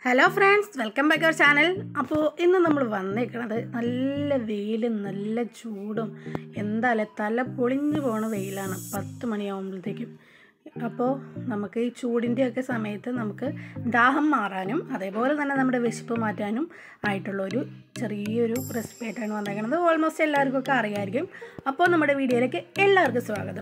hello friends welcome back our channel അപ്പോൾ ഇന്ന് നമ്മൾ വന്നേക്കണത് നല്ല വെയിലും നല്ല ചൂടും എന്തായാലും തല പൊളിഞ്ഞു പോണ വെയിലാണ് പത്ത് മണിയാകുമ്പോഴത്തേക്കും അപ്പോൾ നമുക്ക് ഈ ചൂടിൻ്റെയൊക്കെ സമയത്ത് നമുക്ക് ദാഹം മാറാനും അതേപോലെ തന്നെ നമ്മുടെ വിശപ്പ് മാറ്റാനും ആയിട്ടുള്ളൊരു ചെറിയൊരു റെസിപ്പി ആയിട്ടാണ് വന്നേക്കുന്നത് ഓൾമോസ്റ്റ് എല്ലാവർക്കും ഒക്കെ അറിയാമായിരിക്കും അപ്പോൾ നമ്മുടെ വീഡിയോയിലേക്ക് എല്ലാവർക്കും സ്വാഗതം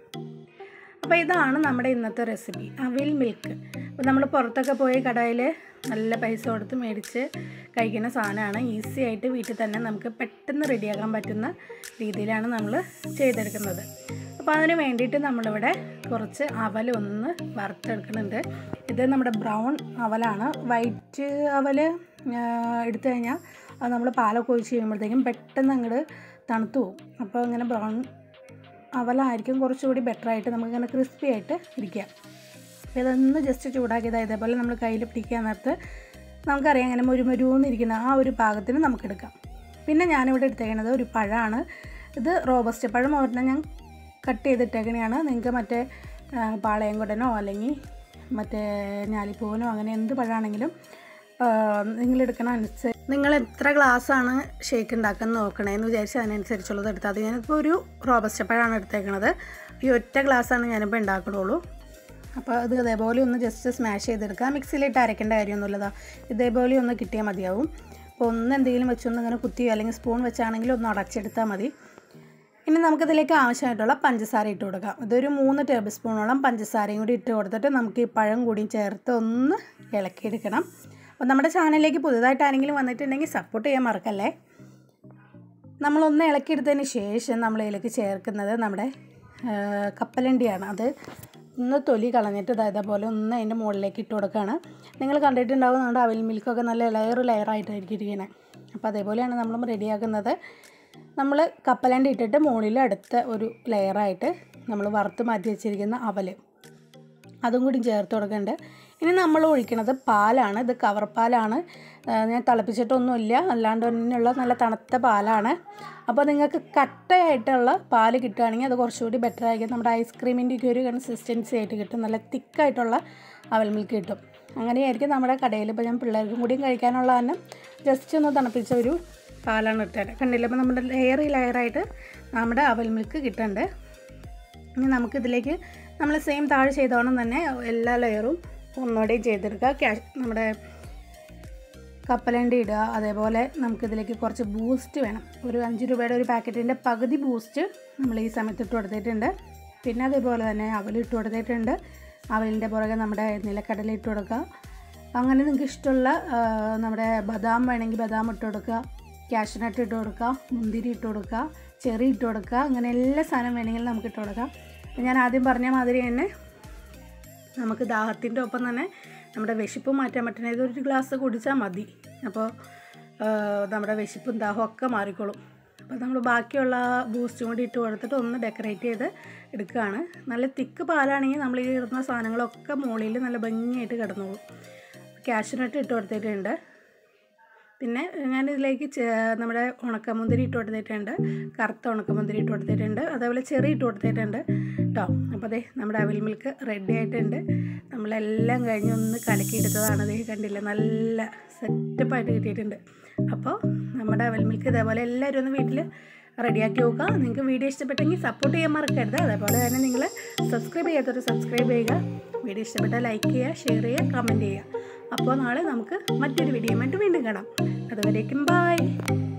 അപ്പോൾ ഇതാണ് നമ്മുടെ ഇന്നത്തെ റെസിപ്പി അവിൽ മിൽക്ക് അപ്പോൾ നമ്മൾ പുറത്തൊക്കെ പോയി കടയിൽ നല്ല പൈസ കൊടുത്ത് മേടിച്ച് കഴിക്കുന്ന സാധനമാണ് ഈസി ആയിട്ട് വീട്ടിൽ തന്നെ നമുക്ക് പെട്ടെന്ന് റെഡിയാക്കാൻ പറ്റുന്ന രീതിയിലാണ് നമ്മൾ ചെയ്തെടുക്കുന്നത് അപ്പോൾ അതിന് വേണ്ടിയിട്ട് നമ്മളിവിടെ കുറച്ച് അവൽ ഒന്ന് വറുത്തെടുക്കുന്നുണ്ട് ഇത് നമ്മുടെ ബ്രൗൺ അവലാണ് വൈറ്റ് അവൽ എടുത്തു കഴിഞ്ഞാൽ അത് നമ്മൾ പാലൊക്കെ ഒഴിച്ച് കഴിയുമ്പോഴത്തേക്കും പെട്ടെന്ന് അങ്ങോട്ട് തണുത്തു പോകും അപ്പോൾ ഇങ്ങനെ ബ്രൗൺ അവലായിരിക്കും കുറച്ചുകൂടി ബെറ്റർ ആയിട്ട് നമുക്കിങ്ങനെ ക്രിസ്പി ആയിട്ട് ഇരിക്കുക അപ്പോൾ ഇതൊന്ന് ജസ്റ്റ് ചൂടാക്കിയത് ഇതേപോലെ നമ്മൾ കയ്യിൽ പിടിക്കാൻ നേരത്ത് നമുക്കറിയാം ഇങ്ങനെ മുരുമുരുന്നിരിക്കുന്ന ആ ഒരു പാകത്തിന് നമുക്കെടുക്കാം പിന്നെ ഞാനിവിടെ എടുത്തേക്കുന്നത് ഒരു പഴമാണ് ഇത് റോബസ്റ്റ് പഴം ഒരെണ്ണം ഞാൻ കട്ട് ചെയ്തിട്ടേക്കണെയാണ് നിങ്ങൾക്ക് മറ്റേ ആ, പാളയംകുടനോ അല്ലെങ്കിൽ മറ്റേ ഞാലിപ്പൂവനോ അങ്ങനെ എന്ത് പഴമാണെങ്കിലും നിങ്ങളെടുക്കണ അനുസരിച്ച് നിങ്ങൾ എത്ര ഗ്ലാസ്സാണ് ഷേക്ക് ഉണ്ടാക്കുന്നത് നോക്കണേന്ന് വിചാരിച്ച് അതിനനുസരിച്ചുള്ളത് എടുത്താൽ അത് ഞാനിപ്പോൾ ഒരു റോബസ്റ്റ് പഴമാണ് എടുത്തേക്കണത് ഈ ഒറ്റ ഗ്ലാസ്സാണ് ഞാനിപ്പോൾ ഉണ്ടാക്കണുള്ളൂ അപ്പോൾ അത് ഇതേപോലെ ഒന്ന് ജസ്റ്റ് സ്മാഷ് ചെയ്തെടുക്കുക മിക്സിയിലിട്ട് അരയ്ക്കേണ്ട കാര്യമൊന്നുമില്ലതാ ഇതേപോലെ ഒന്ന് കിട്ടിയാൽ മതിയാവും അപ്പോൾ ഒന്ന് എന്തെങ്കിലും വെച്ചൊന്ന് ഇങ്ങനെ കുത്തിയോ അല്ലെങ്കിൽ സ്പൂൺ വെച്ചാണെങ്കിലും ഒന്ന് അടച്ചെടുത്താൽ മതി ഇനി നമുക്കിതിലേക്ക് ആവശ്യമായിട്ടുള്ള പഞ്ചസാര ഇട്ട് കൊടുക്കാം ഇതൊരു മൂന്ന് ടേബിൾ സ്പൂണോളം പഞ്ചസാരയും കൂടി ഇട്ട് കൊടുത്തിട്ട് നമുക്ക് ഈ പഴം കൂടിയും ചേർത്ത് ഒന്ന് ഇളക്കിയെടുക്കണം അപ്പോൾ നമ്മുടെ ചാനലിലേക്ക് പുതുതായിട്ട് ആരെങ്കിലും വന്നിട്ടുണ്ടെങ്കിൽ സപ്പോർട്ട് ചെയ്യാൻ മറക്കല്ലേ നമ്മളൊന്ന് ഇളക്കിയെടുത്തതിന് ശേഷം നമ്മൾ ഇതിലേക്ക് ചേർക്കുന്നത് നമ്മുടെ ആ, കപ്പലണ്ടിയാണ് അത് ഒന്ന് തൊലി കളഞ്ഞിട്ട് ഇതാ ഇതേപോലെ ഒന്ന് അതിൻ്റെ മുകളിലേക്ക് ഇട്ട് കൊടുക്കുകയാണ് നിങ്ങൾ കണ്ടിട്ടുണ്ടാവും നമ്മുടെ അവിൽ മിൽക്കൊക്കെ നല്ല ലെയർ ലെയറായിട്ടായിരിക്കും ഇരിക്കുന്നത് അപ്പോൾ അതേപോലെയാണ് നമ്മളും റെഡിയാക്കുന്നത് നമ്മൾ കപ്പലണ്ടി ഇട്ടിട്ട് മുകളിൽ അടുത്ത ഒരു ലെയറായിട്ട് നമ്മൾ വറുത്ത് മാറ്റി വെച്ചിരിക്കുന്ന അവൽ അതും കൂടി ചേർത്ത് കൊടുക്കുന്നുണ്ട് ഇനി നമ്മൾ ഒഴിക്കുന്നത് പാലാണ് ഇത് കവർ പാലാണ് ആ, ഞാൻ തിളപ്പിച്ചിട്ടൊന്നുമില്ല അല്ലാണ്ട് തന്നെയുള്ള നല്ല തണുത്ത പാലാണ് അപ്പോൾ നിങ്ങൾക്ക് കട്ടയായിട്ടുള്ള പാല് കിട്ടുകയാണെങ്കിൽ അത് കുറച്ചുകൂടി ബെറ്റർ ആയിരിക്കും നമ്മുടെ ഐസ്ക്രീമിൻ്റെയൊക്കെ ഒരു കൺസിസ്റ്റൻസി ആയിട്ട് കിട്ടും നല്ല തിക്കായിട്ടുള്ള അവൽ മിൽക്ക് കിട്ടും അങ്ങനെയായിരിക്കും നമ്മുടെ കടയിൽ ഇപ്പോൾ ഞാൻ പിള്ളേർക്കും കൂടിയും കഴിക്കാനുള്ള തന്നെ ജസ്റ്റ് ഒന്ന് തണുപ്പിച്ച ഒരു പാലാണ് ഇട്ടത് കണ്ടില്ല അപ്പോൾ നമ്മുടെ ലെയർ ലെയറായിട്ട് നമ്മുടെ അവൽ മിൽക്ക് കിട്ടുന്നുണ്ട് ഇനി നമുക്കിതിലേക്ക് നമ്മൾ സെയിം താഴെ ചെയ്തോണം തന്നെ എല്ലാ ലെയറും ഒന്നുകൂടെയും ചെയ്തെടുക്കുക ക്യാഷ് നമ്മുടെ കപ്പലണ്ടി ഇടുക അതേപോലെ നമുക്കിതിലേക്ക് കുറച്ച് ബൂസ്റ്റ് വേണം ഒരു അഞ്ച് രൂപയുടെ ഒരു പാക്കറ്റിൻ്റെ പകുതി ബൂസ്റ്റ് നമ്മൾ ഈ സമയത്ത് ഇട്ട് കൊടുത്തിട്ടുണ്ട് പിന്നെ അതേപോലെ തന്നെ അവലിട്ട് കൊടുത്തിട്ടുണ്ട് അവലിൻ്റെ പുറകെ നമ്മുടെ നിലക്കടല ഇട്ട് കൊടുക്കുക അങ്ങനെ നിങ്ങൾക്ക് ഇഷ്ടമുള്ള ആ, നമ്മുടെ ബദാം വേണമെങ്കിൽ ബദാം ഇട്ട് കൊടുക്കുക ക്യാഷ്നട്ട് ഇട്ട് കൊടുക്കുക മുന്തിരി ഇട്ട് കൊടുക്കുക ചെറി ഇട്ട് കൊടുക്കുക അങ്ങനെ എല്ലാ സാധനം വേണമെങ്കിൽ നമുക്ക് ഇട്ട് കൊടുക്കാം അപ്പോൾ ഞാൻ ആദ്യം പറഞ്ഞ മാതിരി തന്നെ നമുക്ക് ദാഹത്തിൻ്റെ ഒപ്പം തന്നെ നമ്മുടെ വിശപ്പ് മാറ്റാൻ പറ്റുന്ന ഇതൊരു ഗ്ലാസ് കുടിച്ചാൽ മതി അപ്പോൾ ആ, നമ്മുടെ വിശപ്പും ദാഹവും ഒക്കെ മാറിക്കോളും അപ്പോൾ നമ്മൾ ബാക്കിയുള്ള ബൂസ്റ്റും കൂടി ഇട്ട് കൊടുത്തിട്ട് ഒന്ന് ഡെക്കറേറ്റ് ചെയ്ത് എടുക്കുകയാണ് നല്ല തിക്ക് പാലാണെങ്കിൽ നമ്മൾ ഈ ഇടുന്ന സാധനങ്ങളൊക്കെ മുകളിൽ നല്ല ഭംഗിയായിട്ട് കിടന്നോളും ക്യാഷ്നട്ട് ഇട്ട് കൊടുത്തിട്ടുണ്ട് പിന്നെ ഞാനിതിലേക്ക് ചെ- നമ്മുടെ ഉണക്കമുന്തിരി ഇട്ട് കൊടുത്തിട്ടുണ്ട് കറുത്ത ഉണക്കമുന്തിരി ഇട്ട് കൊടുത്തിട്ടുണ്ട് അതേപോലെ ചെറി ഇട്ട് കൊടുത്തിട്ടുണ്ട് കേട്ടോ അപ്പോൾ അതെ നമ്മുടെ അവിൽ മിൽക്ക് റെഡി ആയിട്ടുണ്ട് നമ്മളെല്ലാം കഴിഞ്ഞ് ഒന്ന് കലക്കിയെടുത്തതാണ് അതേ കണ്ടില്ല നല്ല സെറ്റപ്പായിട്ട് കിട്ടിയിട്ടുണ്ട് അപ്പോൾ നമ്മുടെ അവൽ മിൽക്ക് ഇതേപോലെ എല്ലാവരും ഒന്ന് വീട്ടിൽ റെഡിയാക്കി നോക്കുക നിങ്ങൾക്ക് വീഡിയോ ഇഷ്ടപ്പെട്ടെങ്കിൽ സപ്പോർട്ട് ചെയ്യാൻ മറക്കരുത് അതേപോലെ തന്നെ നിങ്ങൾ സബ്സ്ക്രൈബ് ചെയ്യാത്തവർ സബ്സ്ക്രൈബ് ചെയ്യുക വീഡിയോ ഇഷ്ടപ്പെട്ടാൽ ലൈക്ക് ചെയ്യുക ഷെയർ ചെയ്യുക കമൻറ്റ് ചെയ്യുക അപ്പോൾ നാളെ നമുക്ക് മറ്റൊരു വീഡിയോയുമായിട്ട് വീണ്ടും കാണാം അതുവരേക്കും ബായ്